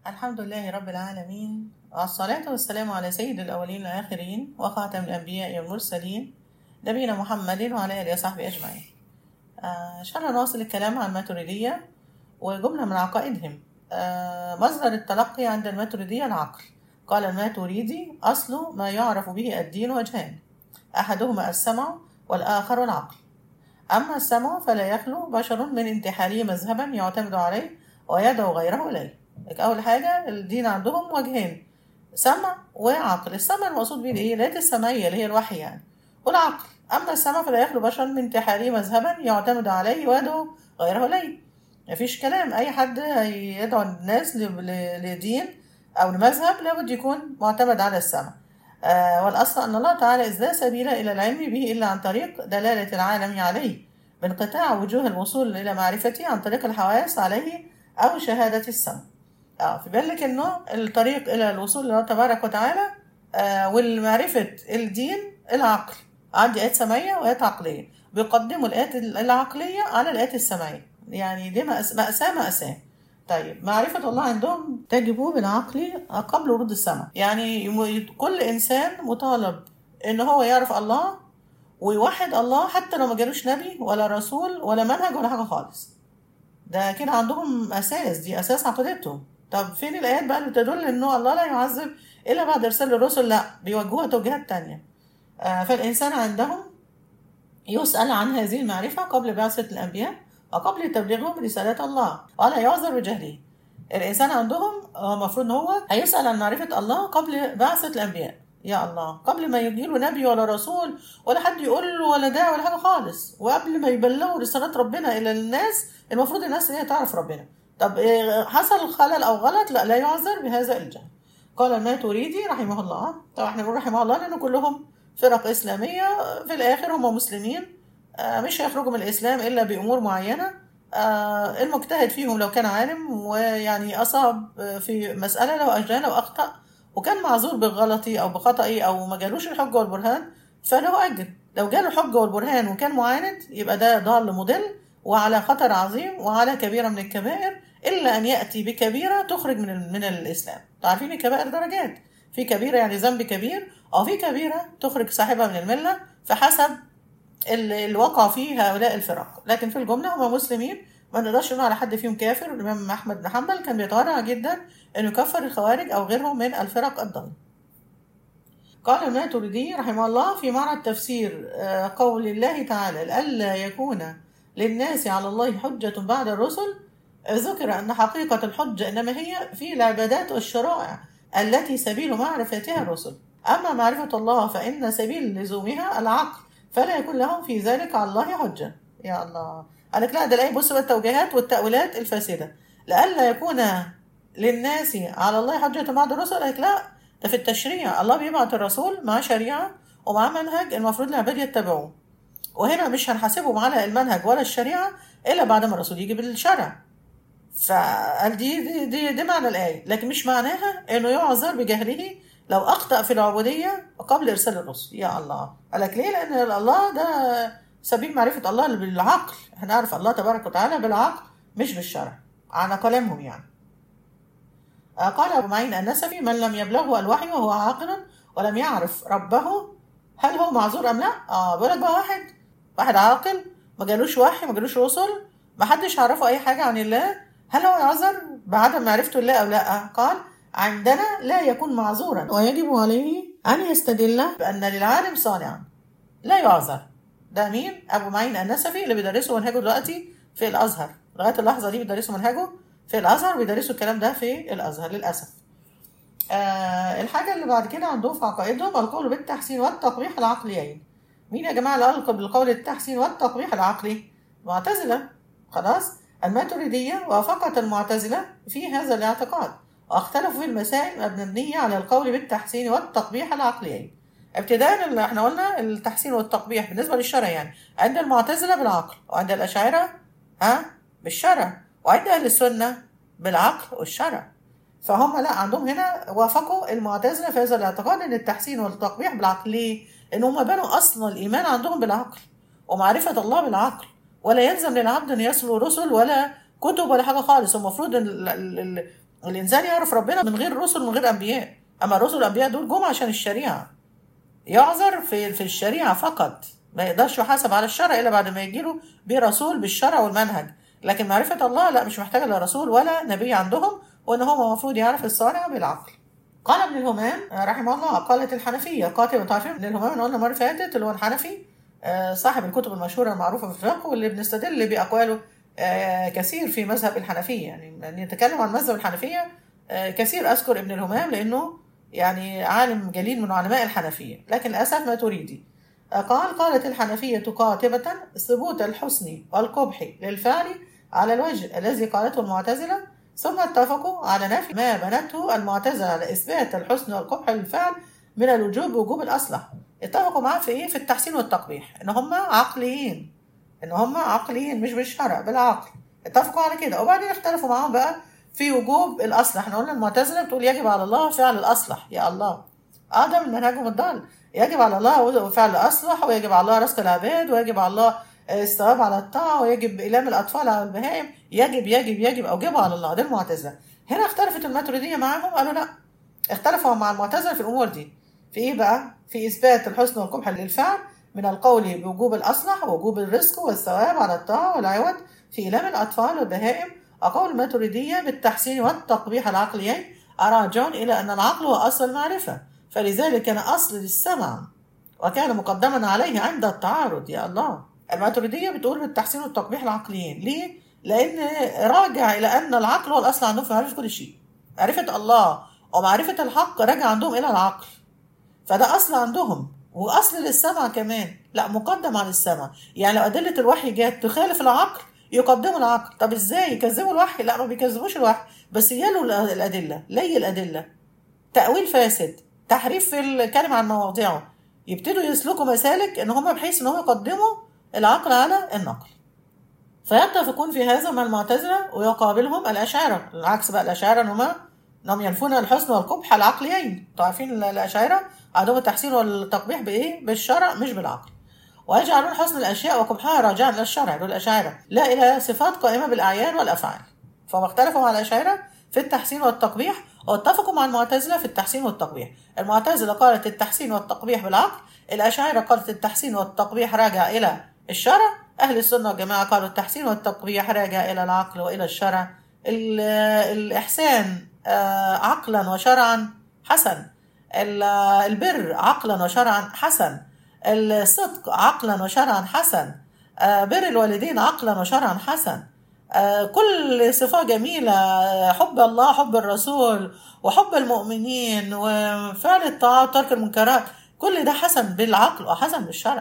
الحمد لله رب العالمين والصلاة والسلام على سيد الأولين والآخرين وخاتم الأنبياء والمرسلين نبينا محمد وعلى آله وصحبه أجمعين آه، إن شاء الله نواصل الكلام عن الماتريدية وجملة من عقائدهم آه، مصدر التلقي عند الماتريدية العقل قال الماتريدي أصل ما يعرف به الدين وجهان أحدهما السمع والآخر العقل أما السمع فلا يخلو بشر من انتحاله مذهبا يعتمد عليه ويدعو غيره إليه أول حاجة الدين عندهم وجهين سمع وعقل السمع المقصود به الايه الآيات السمعية اللي هي الوحي يعني والعقل أما السمع فلا يخلو بشر من انتحاله مذهبا يعتمد عليه ويدعو غيره إليه مفيش كلام أي حد هيدعو الناس ل- ل- لدين أو لمذهب لابد يكون معتمد على السمع آه والأصل أن الله تعالى إذ لا سبيل إلى العلم به إلا عن طريق دلالة العالم عليه بانقطاع وجوه الوصول إلى معرفته عن طريق الحواس عليه أو شهادة السمع اه في بالك انه الطريق الى الوصول لله تبارك وتعالى آه والمعرفة الدين العقل عندي آيات سمعية وآيات عقلية بيقدموا الآيات العقلية على الآيات السمعية يعني دي مأس- مأساة مأساة طيب معرفة الله عندهم تجب بالعقل قبل ورود السمع يعني يم- كل إنسان مطالب إن هو يعرف الله ويوحد الله حتى لو ما جالوش نبي ولا رسول ولا منهج ولا حاجة خالص ده كده عندهم أساس دي أساس عقيدتهم طب فين الآيات بقى اللي تدل إنه الله لا يعذب إلا بعد إرسال الرسل لا بيوجهوها توجيهات تانية آه فالإنسان عندهم يسأل عن هذه المعرفة قبل بعثة الأنبياء وقبل تبليغهم رسالة الله ولا يعذر بجهله الإنسان عندهم هو المفروض إن هو هيسأل عن معرفة الله قبل بعثة الأنبياء يا الله قبل ما يجيله نبي ولا رسول ولا حد يقول له ولا ده ولا حاجة خالص وقبل ما يبلغوا رسالة ربنا إلى الناس المفروض الناس إن هي تعرف ربنا طب إيه حصل خلل أو غلط لا لا يعذر بهذا الجهل قال الماتريدي رحمه الله طبعا احنا بنقول رحمه الله لأن كلهم فرق إسلامية في الآخر هم مسلمين آه، مش هيخرجوا من الإسلام إلا بأمور معينة آه، المجتهد فيهم لو كان عالم ويعني أصاب آه، في مسألة لو أجلال أو أخطأ وكان معذور بغلطي أو بخطئي أو ما جالوش الحجة والبرهان فله أجر لو جاله الحجة والبرهان وكان معاند يبقى ده ضال مضل وعلى خطر عظيم وعلى كبيرة من الكبائر إلا أن يأتي بكبيرة تخرج من ال- من الإسلام عارفين الكبائر درجات في كبيرة يعني ذنب كبير أو في كبيرة تخرج صاحبها من الملة فحسب ال- اللي وقع فيه هؤلاء الفرق لكن في الجملة هم مسلمين ما نقدرش نقول على حد فيهم كافر الإمام أحمد بن حنبل كان بيتورع جدا إنه يكفر الخوارج أو غيرهم من الفرق الضالة قال الماتريدي رحمه الله في معنى التفسير آه، قول الله تعالى لئلا يكون للناس على الله حجة بعد الرسل آه، ذكر أن حقيقة الحجة إنما هي في العبادات والشرائع التي سبيل معرفتها الرسل أما معرفة الله فإن سبيل لزومها العقل فلا يكون لهم في ذلك على الله حجة يا الله قالك لا ده الآية بص بقى التوجيهات والتأويلات الفاسدة لئلا يكون للناس على الله حجة بعد الرسل قالك لا ده في التشريع الله بيبعت الرسول مع شريعة ومع منهج المفروض العباد يتبعوه وهنا مش هنحاسبهم على المنهج ولا الشريعة إلا بعد ما الرسول يجي بالشرع فقال دي دي دي, دي معنى الآية لكن مش معناها إنه يعذر بجهله لو أخطأ في العبودية قبل إرسال الرسل يا الله قال لك ليه لأن الله ده سبيل معرفة الله بالعقل هنعرف الله تبارك وتعالى بالعقل مش بالشرع على كلامهم يعني آه، قال أبو معين النسفي من لم يبلغه الوحي وهو عاقل ولم يعرف ربه هل هو معذور أم لا؟ اه بيقول لك بقى واحد واحد عاقل ما جالوش وحي ما جالوش رسل ما حدش عرفه أي حاجة عن الله هل هو يعذر بعدم معرفته الله أو لا؟ قال عندنا لا يكون معذورا ويجب عليه أن يستدل بأن للعالم صانعا لا يعذر ده مين؟ أبو معين النسفي اللي بيدرسوا منهجه دلوقتي في الأزهر لغاية اللحظة دي بيدرسوا منهجه في الأزهر بيدرسوا الكلام ده في الأزهر للأسف آه الحاجة اللي بعد كده عندهم في عقائدهم القول بالتحسين والتقبيح العقليين مين يا جماعة اللي قال بالقول التحسين والتقبيح العقلي؟ معتزلة خلاص الماتريدية وافقت المعتزلة في هذا الاعتقاد واختلفوا في المسائل المبنية على القول بالتحسين والتقبيح العقليين ابتداء اللي احنا قلنا التحسين والتقبيح بالنسبة للشرع يعني عند المعتزلة بالعقل وعند الأشاعرة ها بالشرع وعند أهل السنة بالعقل والشرع فهم لا عندهم هنا وافقوا المعتزلة في هذا الاعتقاد ان التحسين والتقبيح بالعقل ليه؟ لان هم بنوا اصلا الايمان عندهم بالعقل ومعرفة الله بالعقل ولا يلزم للعبد ان يصل رسل ولا كتب ولا حاجة خالص المفروض ان ال- ال- ال- الانسان يعرف ربنا من غير رسل من غير انبياء اما الرسل والانبياء دول جم عشان الشريعه يعذر في في الشريعه فقط ما يقدرش يحاسب على الشرع الا بعد ما يجيله برسول بالشرع والمنهج لكن معرفه الله لا مش محتاجه لا رسول ولا نبي عندهم وان هو المفروض يعرف الصانع بالعقل قال ابن الهمام رحمه الله قالت الحنفيه قاتل انتوا عارفين ابن الهمام قلنا المره اللي فاتت اللي هو الحنفي صاحب الكتب المشهوره المعروفه في الفقه واللي بنستدل باقواله كثير في مذهب الحنفية يعني نتكلم عن مذهب الحنفية كثير أذكر ابن الهمام لأنه يعني عالم جليل من علماء الحنفية لكن للأسف ما تريدي قال قالت الحنفية قاطبة ثبوت الحسن والقبح للفعل على الوجه الذي قالته المعتزلة ثم اتفقوا على نفي ما بنته المعتزلة على إثبات الحسن والقبح للفعل من الوجوب بوجوب الأصلح اتفقوا معاه في إيه في التحسين والتقبيح إن هم عقليين ان هم عقليين مش بالشرع بالعقل اتفقوا على كده وبعدين اختلفوا معاهم بقى في وجوب الاصلح احنا قلنا المعتزله بتقول يجب على الله فعل الاصلح يا الله اه ده من منهجهم الضال يجب على الله فعل الاصلح ويجب على الله رزق العباد ويجب على الله الثواب على الطاعه ويجب الام الاطفال على البهائم يجب يجب يجب اوجبه على الله ده المعتزله هنا اختلفت الماتريديه معاهم قالوا لا اختلفوا مع المعتزله في الامور دي في ايه بقى في اثبات الحسن والقبح للفعل من القول بوجوب الأصلح ووجوب الرزق والثواب على الطاعة والعوض في إلام الأطفال والبهائم أقول الماتريدية بالتحسين والتقبيح العقليين راجعون إلى أن العقل هو أصل المعرفة فلذلك كان أصل للسمع وكان مقدما عليه عند التعارض يا الله الماتريدية بتقول بالتحسين والتقبيح العقليين ليه؟ لأن راجع إلى أن العقل هو الأصل عندهم في معرفة كل شيء معرفة الله ومعرفة الحق راجع عندهم إلى العقل فده أصل عندهم واصل للسمع كمان لا مقدم عن السمع يعني لو ادله الوحي جت تخالف العقل يقدموا العقل طب ازاي يكذبوا الوحي لا ما بيكذبوش الوحي بس يلوا الادله لي الادله تاويل فاسد تحريف في الكلمه عن مواضعه يبتدوا يسلكوا مسالك ان هم بحيث ان هم يقدموا العقل على النقل فيتفقون في هذا مع المعتزله ويقابلهم الاشاعره العكس بقى الاشاعره ان هم انهم ينفون الحسن والقبح العقليين انتوا عارفين الاشاعره عندهم التحسين والتقبيح بايه؟ بالشرع مش بالعقل. ويجعلون حسن الاشياء وقبحها راجعا الى الشرع دول الاشاعره لا الى صفات قائمه بالاعيان والافعال. فهم اختلفوا مع الاشاعره في التحسين والتقبيح واتفقوا مع المعتزله في التحسين والتقبيح. المعتزله قالت التحسين والتقبيح بالعقل، الاشاعره قالت التحسين والتقبيح راجع الى الشرع، اهل السنه والجماعه قالوا التحسين والتقبيح راجع الى العقل والى الشرع. الاحسان عقلا وشرعا حسن البر عقلا وشرعا حسن الصدق عقلا وشرعا حسن بر الوالدين عقلا وشرعا حسن كل صفة جميلة حب الله حب الرسول وحب المؤمنين وفعل الطاعات ترك المنكرات كل ده حسن بالعقل وحسن بالشرع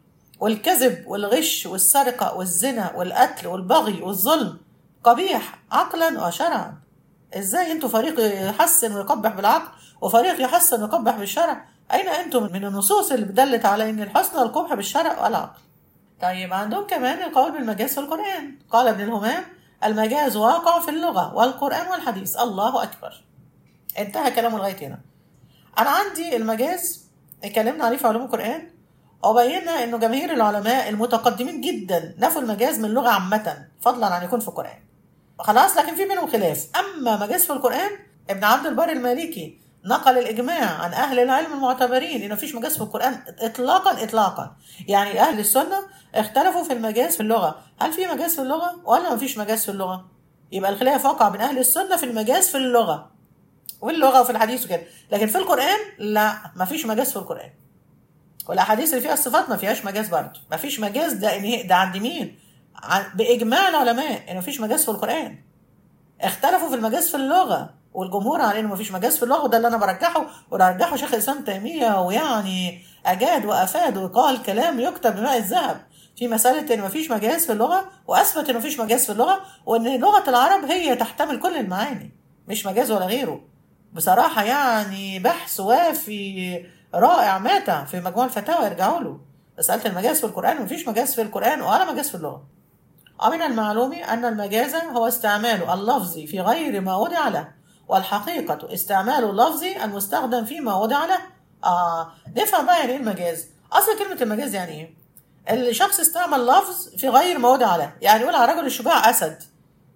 والكذب والغش والسرقة والزنا والقتل والبغي والظلم قبيح عقلا وشرعا ازاي انتوا فريق يحسن ويقبح بالعقل وفريق يحسن ويقبح بالشرع اين انتم من النصوص اللي دلت على ان الحسن والقبح بالشرع والعقل طيب عندهم كمان القول بالمجاز في القران قال ابن الهمام المجاز واقع في اللغه والقران والحديث الله اكبر انتهى كلامه لغايه هنا انا عندي المجاز اتكلمنا عليه في علوم القران وبينا انه جماهير العلماء المتقدمين جدا نفوا المجاز من اللغه عامه فضلا عن يكون في القران خلاص لكن في بينهم خلاف اما مجاز في القران ابن عبد البر المالكي نقل الاجماع عن اهل العلم المعتبرين انه مفيش مجاز في القران اطلاقا اطلاقا يعني اهل السنه اختلفوا في المجاز في اللغه هل في مجاز في اللغه ولا مفيش مجاز في اللغه يبقى الخلاف وقع بين اهل السنه في المجاز في اللغه واللغه وفي الحديث وكده لكن في القران لا مفيش مجاز في القران والاحاديث اللي فيها الصفات ما فيهاش مجاز برضه مفيش مجاز ده إن ده عند مين باجماع العلماء ان مفيش مجاز في القران اختلفوا في المجاز في اللغه والجمهور على انه مفيش مجاز في اللغه وده اللي انا برجحه ورجحه شيخ الاسلام تيميه ويعني اجاد وافاد وقال كلام يكتب بماء الذهب في مسألة إن مفيش مجاز في اللغة وأثبت إن مفيش مجاز في اللغة وإن لغة العرب هي تحتمل كل المعاني مش مجاز ولا غيره بصراحة يعني بحث وافي رائع ماتع في مجموع الفتاوى يرجعوا له مسألة المجاز في القرآن مفيش مجاز في القرآن ولا مجاز في اللغة ومن المعلوم أن المجاز هو استعمال اللفظ في غير ما وضع له والحقيقة استعمال اللفظ المستخدم فيما وضع له آه نفهم بقى يعني ايه المجاز أصل كلمة المجاز يعني ايه الشخص استعمل لفظ في غير ما وضع له يعني يقول على رجل الشجاع أسد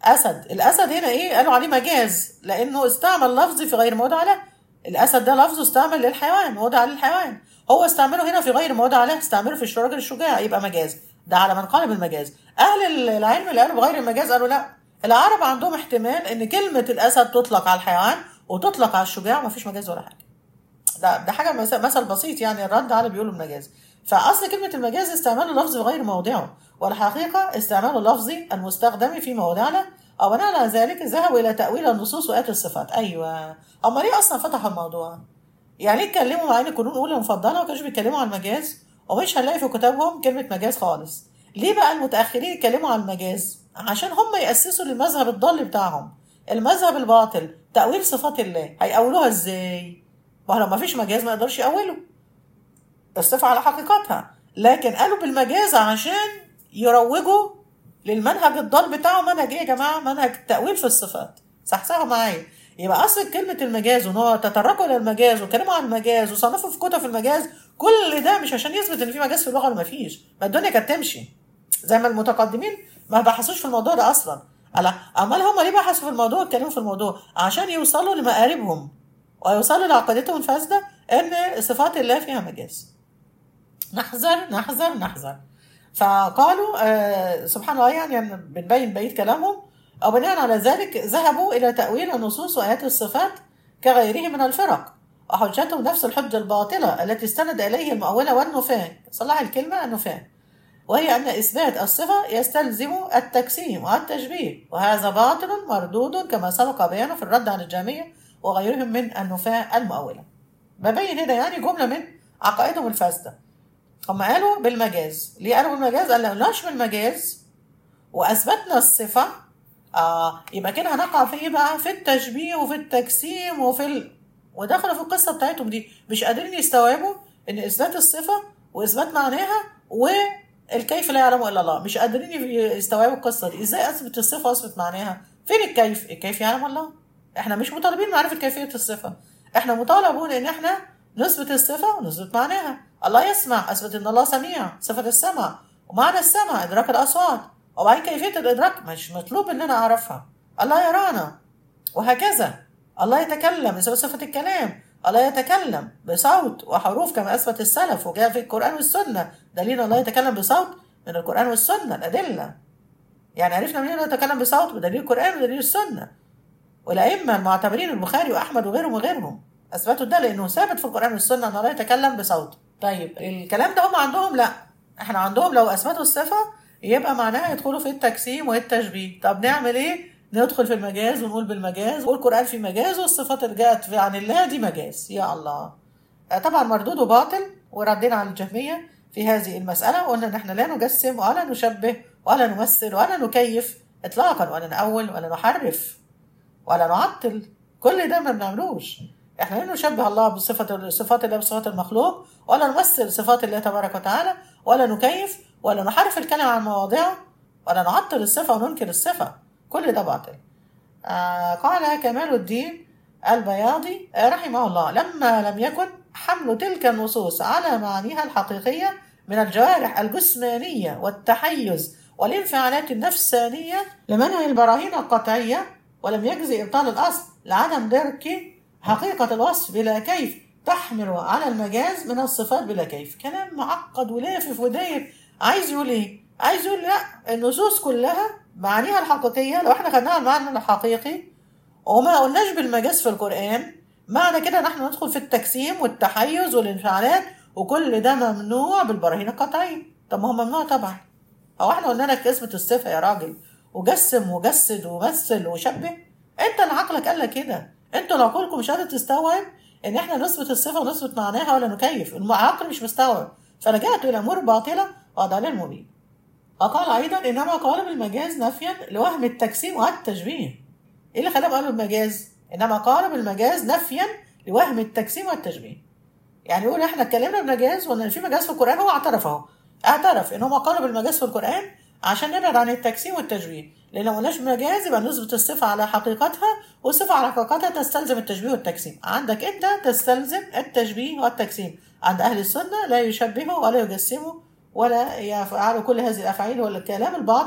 اسد الاسد هنا ايه قالوا عليه مجاز لانه استعمل لفظ في غير موضع له الاسد ده لفظه استعمل للحيوان وضع للحيوان هو استعمله هنا في غير موضع له استعمله في الراجل الشجاع يبقى مجاز ده على من قال بالمجاز اهل العلم اللي قالوا بغير المجاز قالوا لا العرب عندهم احتمال ان كلمه الاسد تطلق على الحيوان وتطلق على الشجاع ومفيش مجاز ولا حاجه ده ده حاجه مثل, مثل بسيط يعني الرد على بيقولوا المجاز فاصل كلمه المجاز استعمال اللفظ في غير موضعه والحقيقه استعمال اللفظ المستخدم في موضعه او بناء على ذلك ذهبوا الى تاويل النصوص وات الصفات ايوه هم ليه اصلا فتحوا الموضوع يعني ليه اتكلموا مع ان القرون الاولى المفضله ما كانوش بيتكلموا عن المجاز ومش هنلاقي في كتابهم كلمه مجاز خالص ليه بقى المتاخرين يتكلموا عن المجاز عشان هم ياسسوا للمذهب الضال بتاعهم المذهب الباطل تاويل صفات الله هيأولوها ازاي ما لو ما فيش مجاز ما يقدرش يأولوا الصفة على حقيقتها لكن قالوا بالمجاز عشان يروجوا للمنهج الضال بتاعه منهج ايه يا جماعه منهج التأويل في الصفات صحصحوا معايا يبقى اصل كلمه المجاز وان هو تطرقوا الى المجاز وكلموا عن المجاز وصنفوا في كتب المجاز كل ده مش عشان يثبت ان في مجاز في اللغه ولا ما فيش ما الدنيا كانت تمشي زي ما المتقدمين ما بحثوش في الموضوع ده اصلا ألا امال هم ليه بحثوا في الموضوع اتكلموا في الموضوع عشان يوصلوا لمقاربهم ويوصلوا لعقيدتهم الفاسده ان صفات الله فيها مجاز نحذر نحذر نحذر فقالوا آه سبحان الله يعني بنبين بقيه كلامهم أو بناء على ذلك ذهبوا إلى تأويل النصوص وآيات الصفات كغيره من الفرق وحجتهم نفس الحجة الباطلة التي استند إليه المؤولة والنفاة صلح الكلمة النفاة وهي أن إثبات الصفة يستلزم التجسيم والتشبيه وهذا باطل مردود كما سبق بيانه في الرد عن الجامية وغيرهم من النفاة المؤولة ببين هنا يعني جملة من عقائدهم الفاسدة هم قالوا بالمجاز ليه قالوا بالمجاز قال لناش بالمجاز وأثبتنا الصفة آه يبقى كده هنقع في ايه بقى في التشبيه وفي التجسيم وفي ال... ودخلوا في القصه بتاعتهم دي مش قادرين يستوعبوا ان اثبات الصفه واثبات معناها والكيف لا يعلمه الا الله مش قادرين يستوعبوا القصه دي ازاي اثبت الصفه واثبت معناها فين الكيف الكيف يعلم الله احنا مش مطالبين معرفه كيفيه الصفه احنا مطالبون ان احنا نثبت الصفه ونثبت معناها الله يسمع اثبت ان الله سميع صفه السمع ومعنى السمع ادراك الاصوات وبعدين كيفية الإدراك مش مطلوب إن أنا أعرفها الله يرانا وهكذا الله يتكلم يسوي صفة الكلام الله يتكلم بصوت وحروف كما أثبت السلف وجاء في القرآن والسنة دليل الله يتكلم بصوت من القرآن والسنة الأدلة يعني عرفنا منين يتكلم بصوت بدليل القرآن ودليل السنة والأئمة المعتبرين البخاري وأحمد وغيرهم وغيرهم أثبتوا ده لأنه ثابت في القرآن والسنة أن الله يتكلم بصوت طيب الكلام ده هم عندهم لا احنا عندهم لو أثبتوا الصفة يبقى معناها يدخلوا في التجسيم والتشبيه طب نعمل ايه ندخل في المجاز ونقول بالمجاز والقرآن في مجاز والصفات اللي جاءت في عن الله دي مجاز يا الله طبعا مردود باطل وردينا على الجهمية في هذه المسألة وقلنا ان احنا لا نجسم ولا نشبه ولا نمثل ولا نكيف اطلاقا ولا نأول ولا نحرف ولا نعطل كل ده ما بنعملوش احنا لا نشبه الله بصفة صفات الله بصفات المخلوق ولا نمثل صفات الله تبارك وتعالى ولا نكيف ولا نحرف الكلمة عن مواضعه ولا نعطل الصفة وننكر الصفة كل ده باطل آه قال كمال الدين البياضي رحمه الله لما لم يكن حمل تلك النصوص على معانيها الحقيقية من الجوارح الجسمانية والتحيز والانفعالات النفسانية لمنع البراهين القطعية ولم يجزي إبطال الأصل لعدم درك حقيقة الوصف بلا كيف تحمل على المجاز من الصفات بلا كيف كلام معقد ولافف وداير عايز يقول ايه عايز يقول لا النصوص كلها معانيها الحقيقية لو احنا خدناها المعنى الحقيقي وما قلناش بالمجاز في القرآن معنى كده نحن ندخل في التجسيم والتحيز والانفعالات وكل ده ممنوع بالبراهين القطعية طب ما هو ممنوع طبعا هو احنا قلنا لك اثبت الصفة يا راجل وجسم وجسد ومثل وشبه انت اللي عقلك قال لك كده انتوا اللي عقولكم مش قادر تستوعب ان احنا نثبت الصفة ونثبت معناها ولا نكيف العقل مش مستوعب فلجأت الى امور باطلة وضلال مبين وقال ايضا انما قال بالمجاز نفيا لوهم التجسيم والتشبيه ايه اللي خلاه قالوا المجاز انما قال بالمجاز نفيا لوهم التجسيم والتشبيه يعني يقول احنا اتكلمنا بالمجاز وان في مجاز في القران هو اعترف اهو اعترف ان هم قالوا بالمجاز في القران عشان نبعد عن التجسيم والتشبيه لان لو قلناش مجاز يبقى نثبت الصفه على حقيقتها والصفه على حقيقتها تستلزم التشبيه والتجسيم عندك انت تستلزم التشبيه والتجسيم عند اهل السنه لا يشبهوا ولا يجسموا ولا يفعلوا كل هذه الافعال ولا الكلام الباطل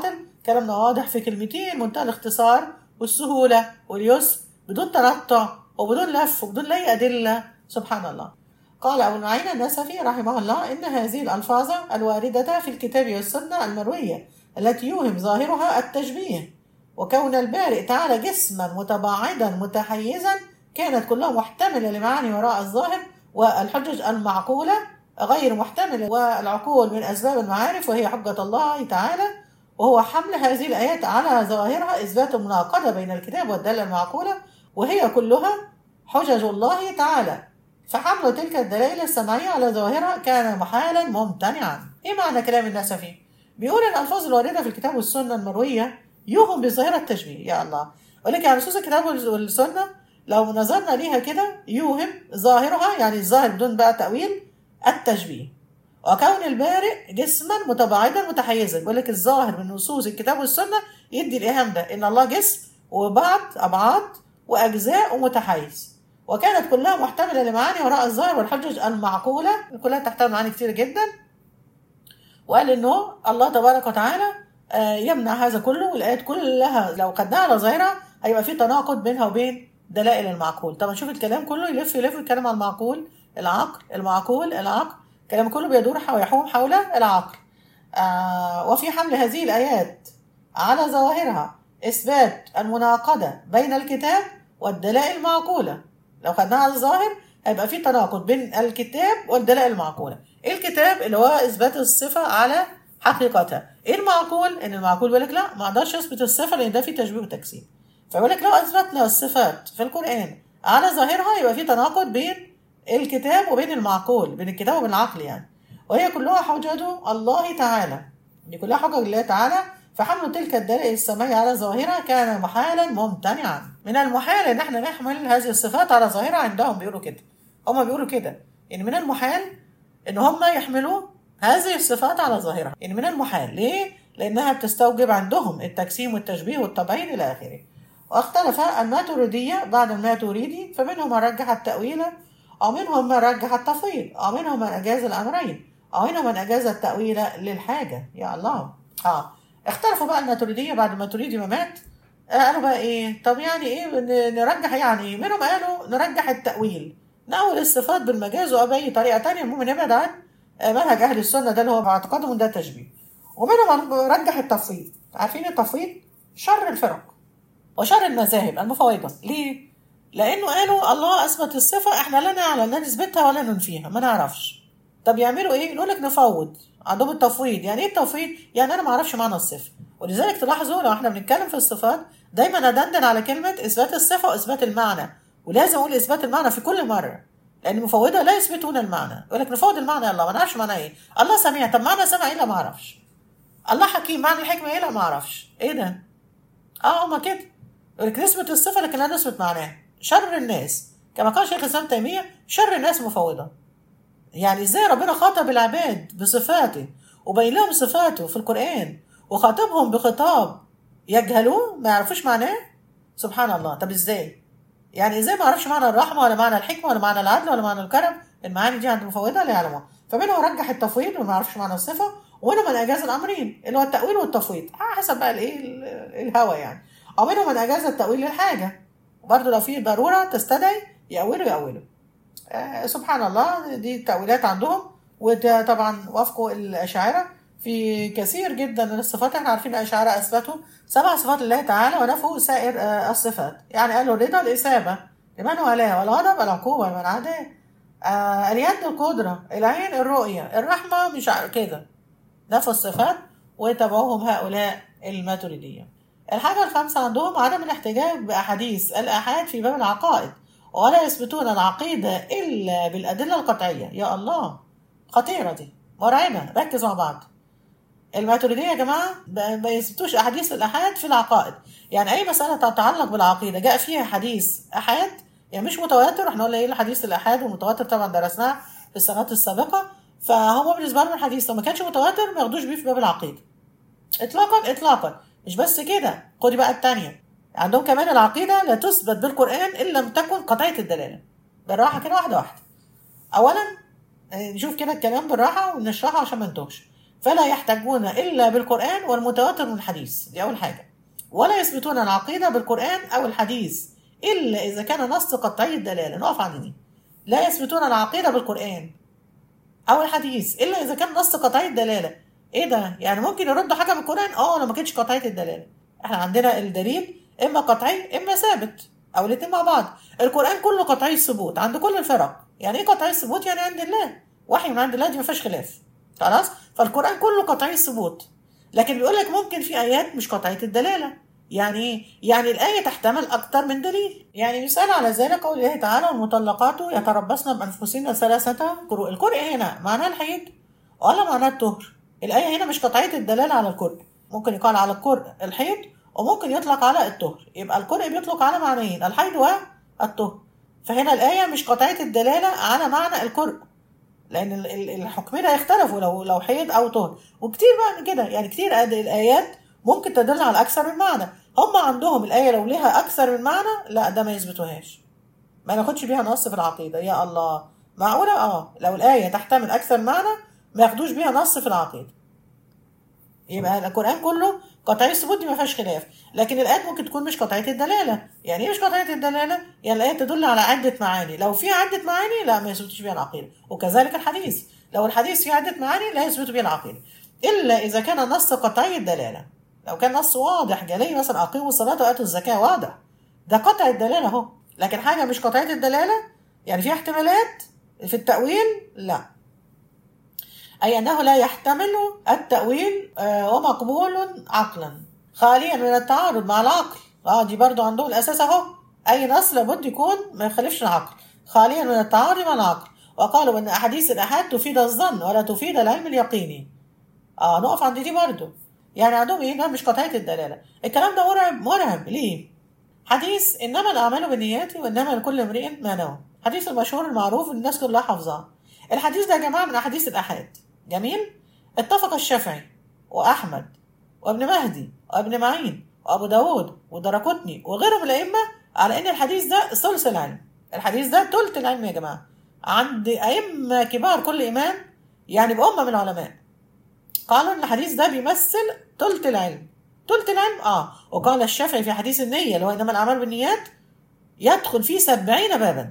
كلامنا واضح في كلمتين منتهى الاختصار والسهولة واليسر بدون تنطع وبدون لف وبدون أي أدلة سبحان الله قال أبو نعيم النسفي رحمه الله إن هذه الألفاظ الواردة في الكتاب والسنة المروية التي يوهم ظاهرها التشبيه وكون البارئ تعالى جسما متباعدا متحيزا كانت كلها محتملة لمعاني وراء الظاهر والحجج المعقولة غير محتملة والعقول من أسباب المعارف وهي حجة الله تعالى وهو حمل هذه الآيات على ظواهرها إثبات مناقضة بين الكتاب والدالة المعقولة وهي كلها حجج الله تعالى فحمل تلك الدلائل السمعية على ظواهرها كان محالا ممتنعا إيه معنى كلام النسفي؟ بيقول الألفاظ الواردة في الكتاب والسنة المروية يوهم بظاهرة التشبيه يا الله ولكن على نصوص الكتاب والسنة لو نظرنا ليها كده يوهم ظاهرها يعني الظاهر بدون بقى تأويل التشبيه وكون البارئ جسما متباعدا متحيزا بيقول لك الظاهر من نصوص الكتاب والسنة يدي الإيهام ده إن الله جسم وبعض أبعاد وأجزاء ومتحيز وكانت كلها محتملة لمعاني وراء الظاهر والحجج المعقولة كلها تحتمل معاني كتير جدا وقال إنه الله تبارك وتعالى يمنع هذا كله والآيات كلها لو خدناها على ظاهرها هيبقى في تناقض بينها وبين دلائل المعقول طبعا شوف الكلام كله يلف يلف الكلام على المعقول العقل المعقول العقل الكلام كله بيدور ويحوم حول العقل آه وفي حمل هذه الآيات على ظواهرها إثبات المناقضة بين الكتاب والدلائل المعقولة لو خدناها على الظاهر هيبقى في تناقض بين الكتاب والدلائل المعقولة إيه الكتاب اللي هو إثبات الصفة على حقيقتها إيه المعقول إن المعقول بيقول لك لا ما أقدرش أثبت الصفة لأن ده في تشبيه وتجسيم فيقول لك لو أثبتنا الصفات في القرآن على ظاهرها يبقى في تناقض بين الكتاب وبين المعقول بين الكتاب وبين العقل يعني وهي كلها حجج الله تعالى دي كلها حجج الله تعالى فحمل تلك الدلائل السماوية على ظاهرها كان محالا ممتنعا من المحال ان احنا نحمل هذه الصفات على ظاهرها عندهم بيقولوا كده هما بيقولوا كده يعني من المحال ان هم يحملوا هذه الصفات على ظاهرها يعني من المحال ليه لانها بتستوجب عندهم التجسيم والتشبيه والتبعيد الى اخره واختلف الماتريدية بعد الماتريدي فمنهم من رجح التأويل أو منهم من رجح التفويض أو منهم من أجاز الأمرين أو منهم من أجاز التأويل للحاجة يا الله اه اختلفوا بقى الماتريدية بعد الماتريدي ما مات قالوا بقى ايه طب يعني ايه نرجح يعني ايه منهم قالوا نرجح التأويل نأول الصفات بالمجاز وبأي طريقة تانية المهم نبعد عن منهج أهل السنة ده اللي هو اعتقادهم ده تشبيه ومنهم رجح التفويض عارفين التفويض شر الفرق وشر المذاهب المفوضة ليه؟ لأنه قالوا الله أثبت الصفة إحنا لا نعلم لا نثبتها ولا ننفيها ما نعرفش طب يعملوا إيه؟ يقول لك نفوض عندهم التفويض يعني إيه التفويض؟ يعني أنا ما أعرفش معنى الصفة ولذلك تلاحظوا لو إحنا بنتكلم في الصفات دايما أدندن على كلمة إثبات الصفة وإثبات المعنى ولازم أقول إثبات المعنى في كل مرة لأن المفوضة لا يثبتون المعنى يقول لك نفوض المعنى الله ما نعرفش معناه إيه الله سميع طب معنى سمع إيه لا ما أعرفش الله حكيم معنى الحكمة إيه لا ما أعرفش إيه ده؟ اه هما كده يقول لك نثبت الصفة لكن لا نثبت معناها شر الناس كما قال شيخ الإسلام تيمية شر الناس مفوضة يعني ازاي ربنا خاطب العباد بصفاته وبين لهم صفاته في القرآن وخاطبهم بخطاب يجهلوه ما يعرفوش معناه سبحان الله طب ازاي يعني ازاي ما يعرفش معنى الرحمة ولا معنى الحكمة ولا معنى العدل ولا معنى الكرم المعاني دي عند المفوضة لا يعلموها فمنهم رجح التفويض وما يعرفش معنى الصفة ومنهم من أجاز الأمرين اللي هو التأويل والتفويض حسب بقى الايه الهوى يعني أو منهم من أجاز التأويل للحاجة برضه لو في ضرورة تستدعي يأولوا يأولوا آه سبحان الله دي التأويلات عندهم وده طبعا وافقوا الأشاعرة في كثير جدا من الصفات احنا عارفين الأشاعرة أثبتوا سبع صفات لله تعالى ونفوا سائر آه الصفات يعني قالوا الرضا الإثابة لمن والاه والغضب العقوبة لمن عداه آه اليد القدرة العين الرؤية الرحمة مش كده نفوا الصفات وتبعوهم هؤلاء الماتريدية الحاجة الخامسة عندهم عدم الاحتجاج بأحاديث الآحاد في باب العقائد ولا يثبتون العقيدة إلا بالأدلة القطعية يا الله خطيرة دي مرعبة ركز مع بعض الماتريدية يا جماعة ما يثبتوش أحاديث الآحاد في العقائد يعني أي مسألة تتعلق بالعقيدة جاء فيها حديث آحاد يعني مش متواتر احنا قلنا ايه الحديث الآحاد والمتواتر طبعا درسناه في السنوات السابقة فهو بالنسبة لهم الحديث لو ما كانش متواتر ما ياخدوش بيه في باب العقيدة إطلاقا إطلاقا مش بس كده خدي بقى التانية عندهم كمان العقيدة لا تثبت بالقرآن إن لم تكن قطعية الدلالة بالراحة كده واحدة واحدة أولا نشوف كده الكلام بالراحة ونشرحه عشان ما نتوهش فلا يحتجون إلا بالقرآن والمتواتر من الحديث دي أول حاجة ولا يثبتون العقيدة بالقرآن أو الحديث إلا إذا كان نص قطعي الدلالة نقف عند دي لا يثبتون العقيدة بالقرآن أو الحديث إلا إذا كان نص قطعي الدلالة إيه ده؟ يعني ممكن يردوا حاجة من القرآن؟ أه لو ما كانتش قطعية الدلالة إحنا عندنا الدليل إما قطعي إما ثابت أو الاتنين مع بعض القرآن كله قطعي الثبوت عند كل الفرق يعني إيه قطعي الثبوت؟ يعني عند الله وحي من عند الله دي ما فيهاش خلاف خلاص؟ فالقرآن كله قطعي الثبوت لكن بيقول لك ممكن في آيات مش قطعية الدلالة يعني ايه؟ يعني الآية تحتمل أكتر من دليل يعني مثال على ذلك قول الله تعالى والمطلقات يتربصن بأنفسهن ثلاثة قروء القرء هنا معناه الحيض ولا معناه الطهر الآية هنا مش قطعية الدلالة على القرء ممكن يقال على القرء الحيض وممكن يطلق على الطهر يبقى القرء بيطلق على معنيين الحيض والطهر فهنا الآية مش قطعية الدلالة على معنى القرء لأن ال- ال- الحكمين هيختلفوا لو لو حيض أو طهر وكتير بقى من كده يعني كتير قد الآيات ممكن تدل على أكثر من معنى هم عندهم الآية لو لها أكثر من معنى لا ده ما يثبتوهاش ما ناخدش بيها نص في العقيدة يا الله معقولة اه لو الآية تحتمل أكثر معنى ما ياخدوش بيها نص في العقيدة يبقى القرآن كله قطعي الثبوت دي ما فيهاش خلاف لكن الآيات ممكن تكون مش قطعية الدلالة يعني ايه مش قطعية الدلالة يعني الآية تدل على عدة معاني لو في عدة معاني لا ما يثبتش بيها العقيدة وكذلك الحديث لو الحديث فيه عدة معاني لا يثبت بيها العقيدة إلا إذا كان النص قطعي الدلالة لو كان نص واضح جلي مثلا أقيموا الصلاة وآتوا الزكاة واضح ده قطع الدلالة أهو لكن حاجة مش قطعية الدلالة يعني فيها احتمالات في التأويل لا أي أنه لا يحتمل التأويل آه، ومقبول عقلا خاليا من التعارض مع العقل اه دي برضو عندهم الأساس أهو أي نص لابد يكون ما يخالفش العقل خاليا من التعارض مع العقل وقالوا أن أحاديث الآحاد تفيد الظن ولا تفيد العلم اليقيني اه نقف عند دي برضو يعني عندهم ايه ده مش قطعية الدلالة الكلام ده مرعب مرعب ليه حديث انما الاعمال بالنيات وانما لكل امرئ ما نوى حديث المشهور المعروف الناس كلها حافظاه الحديث ده يا جماعه من احاديث الاحاد جميل اتفق الشافعي واحمد وابن مهدي وابن معين وابو داود ودرقطني وغيرهم من الائمه على ان الحديث ده ثلث العلم الحديث ده ثلث العلم يا جماعه عند ائمه كبار كل امام يعني بامه من العلماء قالوا ان الحديث ده بيمثل ثلث العلم ثلث العلم اه وقال الشافعي في حديث النية اللي هو انما الاعمال بالنيات يدخل فيه سبعين بابا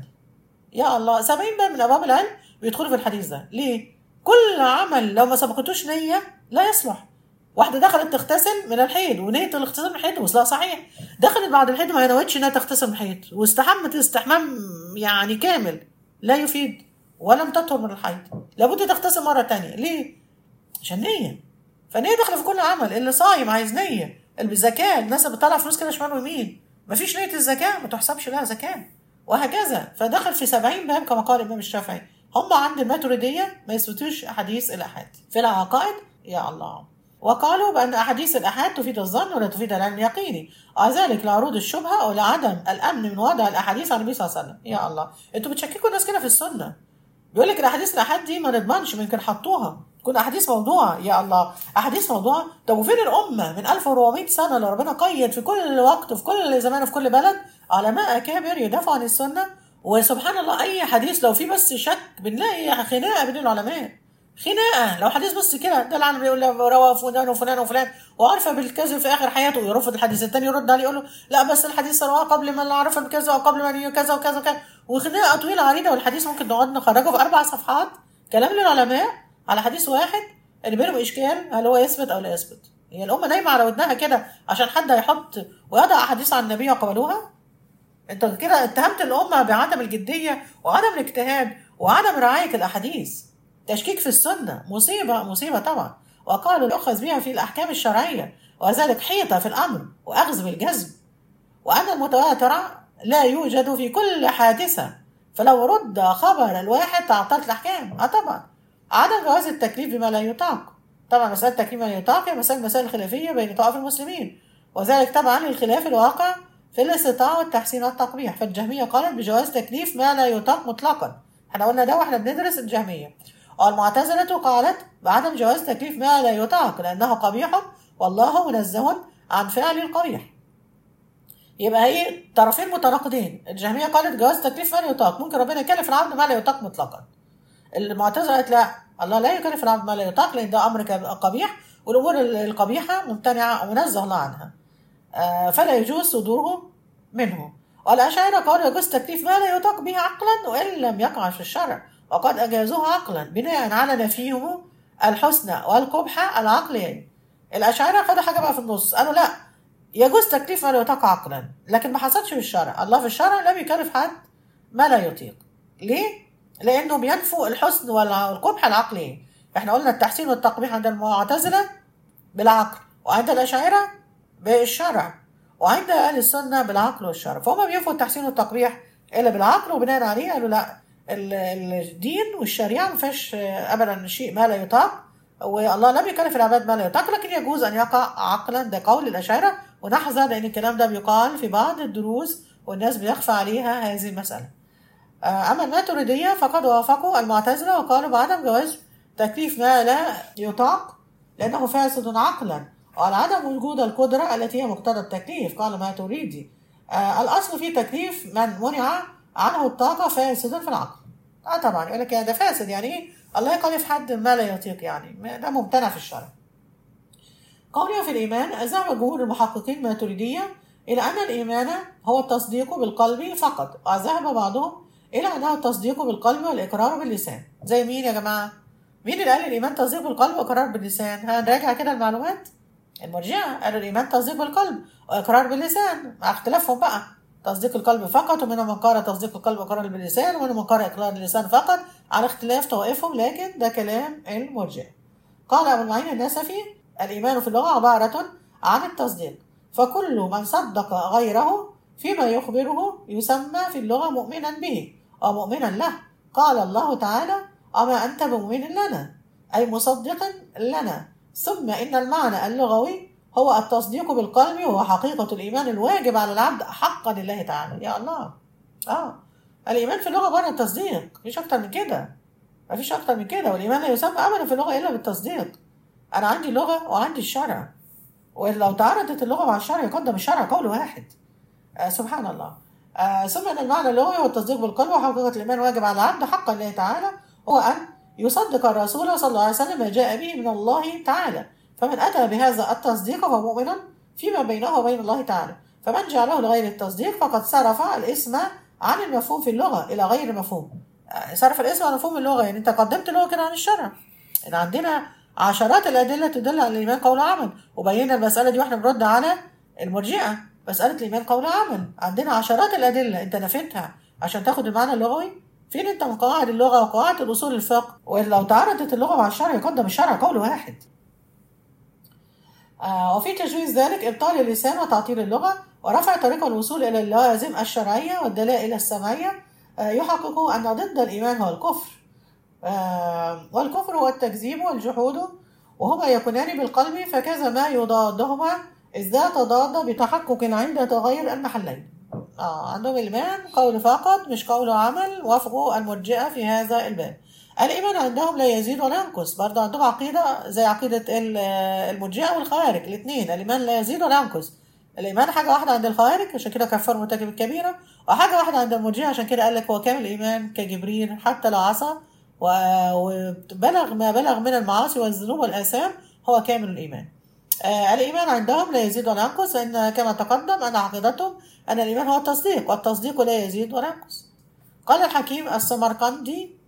يا الله سبعين باب من ابواب العلم بيدخلوا في الحديث ده ليه كل عمل لو ما سبقتوش نية لا يصلح واحدة دخلت تغتسل من الحيض ونية الاغتسال من الحيض وصلها صحيح دخلت بعد الحيض ما نوتش انها تغتسل من الحيض واستحمت استحمام يعني كامل لا يفيد ولم تطهر من الحيض لابد تغتسل مرة تانية ليه؟ عشان نية فنية داخلة في كل عمل اللي صايم عايز نية اللي بالزكاة الناس اللي بتطلع فلوس كده شمال ويمين مفيش نية الزكاة ما تحسبش لها زكاة وهكذا فدخل في سبعين باب كما قال الإمام الشافعي هم عند الماتريدية ما يثبتوش أحاديث الأحاد في العقائد يا الله وقالوا بأن أحاديث الأحاد تفيد الظن ولا تفيد العلم اليقيني وذلك لعروض الشبهة أو لعدم الأمن من وضع الأحاديث عن النبي صلى الله عليه وسلم يا الله أنتوا بتشككوا الناس كده في السنة بيقول لك الأحاديث الأحاد دي ما نضمنش ممكن حطوها تكون أحاديث موضوع يا الله أحاديث موضوع طب وفين الأمة من 1400 سنة اللي ربنا قيد في كل وقت وفي كل زمان وفي كل بلد علماء أكابر يدافعوا عن السنة وسبحان الله أي حديث لو في بس شك بنلاقي خناقة بين العلماء خناقه لو حديث بس كده ده العالم يقول له روى فلان وفلان وفلان وعرف بالكذب في اخر حياته يرفض الحديث الثاني يرد عليه يقول له لا بس الحديث رواه قبل ما عرف بكذا وقبل ما كذا وكذا وكذا وخناقه طويله عريضه والحديث ممكن نقعد نخرجه في اربع صفحات كلام للعلماء على حديث واحد اللي بينهم اشكال هل هو يثبت او لا يثبت هي الامه نايمه على ودنها كده عشان حد هيحط ويضع احاديث عن النبي وقبلوها انت كده اتهمت الامه بعدم الجديه وعدم الاجتهاد وعدم رعايه الاحاديث تشكيك في السنه مصيبه مصيبه طبعا وقالوا يؤخذ بها في الاحكام الشرعيه وذلك حيطه في الامر واخذ بالجزم وان المتواتر لا يوجد في كل حادثه فلو رد خبر الواحد تعطلت الاحكام اه طبعا عدم جواز التكليف بما لا يطاق طبعا مساله التكليف ما لا يطاق هي مسائل مسائل خلافيه بين طوائف المسلمين وذلك طبعا للخلاف الواقع في الاستطاعة والتحسين والتقبيح فالجهمية قالت بجواز تكليف ما لا يطاق مطلقا احنا قلنا ده واحنا بندرس الجهمية والمعتزلة قالت بعدم جواز تكليف ما لا يطاق لأنه قبيح والله منزه عن فعل القبيح يبقى هي طرفين متناقضين الجهمية قالت جواز تكليف ما لا يطاق ممكن ربنا يكلف العبد ما لا يطاق مطلقا المعتزله قالت لا الله لا يكلف العبد ما لا يطاق لان ده امر كب- قبيح والامور القبيحه ممتنعه ومنزه الله عنها آه، فلا يجوز صدوره منه والأشاعرة قالوا يجوز تكليف ما لا يطاق به عقلا وإن لم يقع في الشرع وقد أجازوه عقلا بناء على نفيهم الحسنى والقبح العقليين الأشاعرة خدوا حاجة بقى في النص قالوا لا يجوز تكليف ما لا يطاق عقلا لكن ما حصلش في الشرع الله في الشرع لم يكلف حد ما لا يطيق ليه؟ لأنه بينفوا الحسن والقبح العقلي احنا قلنا التحسين والتقبيح عند المعتزلة بالعقل وعند الأشاعرة بالشرع وعند أهل السنة بالعقل والشرع فهم بينفوا التحسين والتقبيح إلا بالعقل وبناء عليه قالوا لا ال- الدين والشريعة ما فيهاش أبدا شيء ما لا يطاق والله لم يكلف العباد ما لا يطاق لكن يجوز أن يقع عقلا ده قول الأشاعرة ونحذر لأن الكلام ده بيقال في بعض الدروس والناس بيخفى عليها هذه المسألة آه، أما الماتريدية فقد وافقوا المعتزلة وقالوا بعدم جواز تكليف ما لا يطاق لأنه فاسد عقلا وعلى عدم وجود القدرة التي هي مقتضى التكليف قال ما تريدي آه الأصل في تكليف من منع عنه الطاقة فاسد في العقل اه طبعا يقول لك ده فاسد يعني ايه الله يكلف حد ما لا يطيق يعني ما- ده ممتنع في الشرع قوله في الإيمان ذهب جمهور المحققين الماتريدية إلى أن الإيمان هو التصديق بالقلب فقط وذهب بعضهم إلى أنه التصديق بالقلب والإقرار باللسان زي مين يا جماعة؟ مين اللي قال الإيمان تصديق بالقلب وإقرار باللسان؟ هنراجع كده المعلومات المرجئة قالوا الإيمان تصديق بالقلب وإقرار باللسان مع اختلافهم بقى تصديق القلب فقط ومنهم من قال تصديق القلب وإقرار باللسان ومنهم من قال إقرار اللسان فقط على اختلاف طوائفهم لكن ده كلام المرجئة قال أبو المعين النسفي الإيمان في اللغة عبارة عن التصديق فكل من صدق غيره فيما يخبره يسمى في اللغة مؤمنا به ومؤمنا له قال الله تعالى أما أنت بمؤمن لنا أي مصدق لنا ثم إن المعنى اللغوي هو التصديق بالقلب وهو حقيقة الإيمان الواجب على العبد حقا لله تعالى يا الله آه الإيمان في اللغة عبارة عن التصديق مفيش أكتر من كده مفيش أكتر من كده والإيمان لا يسمى أبدا في اللغة إلا بالتصديق أنا عندي لغة وعندي الشرع ولو تعارضت اللغة مع الشرع يقدم الشرع قول واحد آه سبحان الله آه ثم أن المعنى اللغوي هو التصديق بالقلب وحقيقة الإيمان واجب على العبد حقا لله تعالى هو أن يصدق الرسول صلى الله عليه وسلم ما جاء به من الله تعالى فمن أتى بهذا التصديق فهو مؤمن فيما بينه وبين الله تعالى فمن جعله لغير التصديق فقد صرف الاسم عن المفهوم في اللغة إلى غير المفهوم آه، صرف الاسم عن مفهوم اللغة يعني أنت قدمت اللغة كده عن الشرع إن عندنا عشرات الأدلة تدل على الإيمان قول وعمل وبينا المسألة دي واحنا بنرد على المرجئة مسألة الإيمان قول وعمل عندنا عشرات الأدلة أنت نفيتها عشان تاخد المعنى اللغوي فين أنت من قواعد اللغة وقواعد الأصول الفقه ولو تعارضت اللغة مع الشرع يقدم الشرع قول واحد آه وفي تجويز ذلك إبطال اللسان وتعطيل اللغة ورفع طريق الوصول إلى اللوازم الشرعية والدلائل السمعية آه يحقق أن ضد الإيمان هو الكفر آه والكفر هو التكذيب والجحود وهما يكونان بالقلب فكذا ما يضادهما إذ لا تضاد بتحقق عند تغير المحلين آه عندهم الإيمان قول فقط مش قول وعمل وافقوا المرجئة في هذا الباب الإيمان عندهم لا يزيد ولا ينقص برضه عندهم عقيدة زي عقيدة ال- المرجئة والخوارج الاثنين الإيمان لا يزيد ولا ينقص الإيمان حاجة واحدة عند الخوارج عشان كده كفروا مرتكب الكبيرة وحاجة واحدة عند المرجئة عشان كده قال لك هو كامل الإيمان كجبريل حتى لو عصى و- وبلغ ما بلغ من المعاصي والذنوب والآثام هو كامل الإيمان آه الإيمان عندهم لا يزيد ولا ينقص لأن كما تقدم أن عقيدتهم أن الإيمان هو التصديق والتصديق لا يزيد ولا ينقص قال الحكيم السمرقندي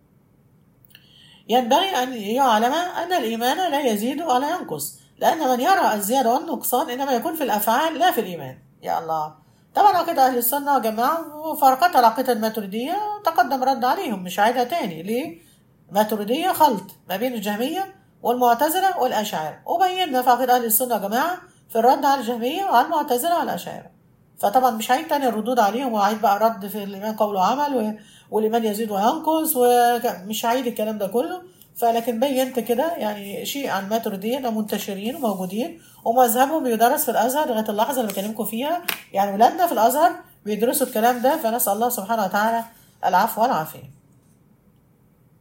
ينبغي أن يعلم أن الإيمان لا يزيد ولا ينقص لأن من يرى الزيادة والنقصان إنما يكون في الأفعال لا في الإيمان يا الله طبعا عقيدة أهل السنة وجماعة وفرقتها العقيدة الماتريدية تقدم رد عليهم مش عايدها تاني ليه؟ ماتريدية خلط ما بين الجهمية والمعتزلة والأشاعرة وبينا في عقيدة أهل السنة وجماعة في الرد على الجهمية وعلى المعتزلة والأشاعرة فطبعا مش هعيد تاني الردود عليهم وهعيد بقى رد في الإيمان قول وعمل و... والإيمان يزيد وينقص ومش هعيد الكلام ده كله فلكن بينت كده يعني شيء عن ماتريدية انهم منتشرين وموجودين ومذهبهم بيدرس في الازهر لغايه اللحظه اللي بكلمكم فيها يعني ولادنا في الازهر بيدرسوا الكلام ده فنسال الله سبحانه وتعالى العفو والعافيه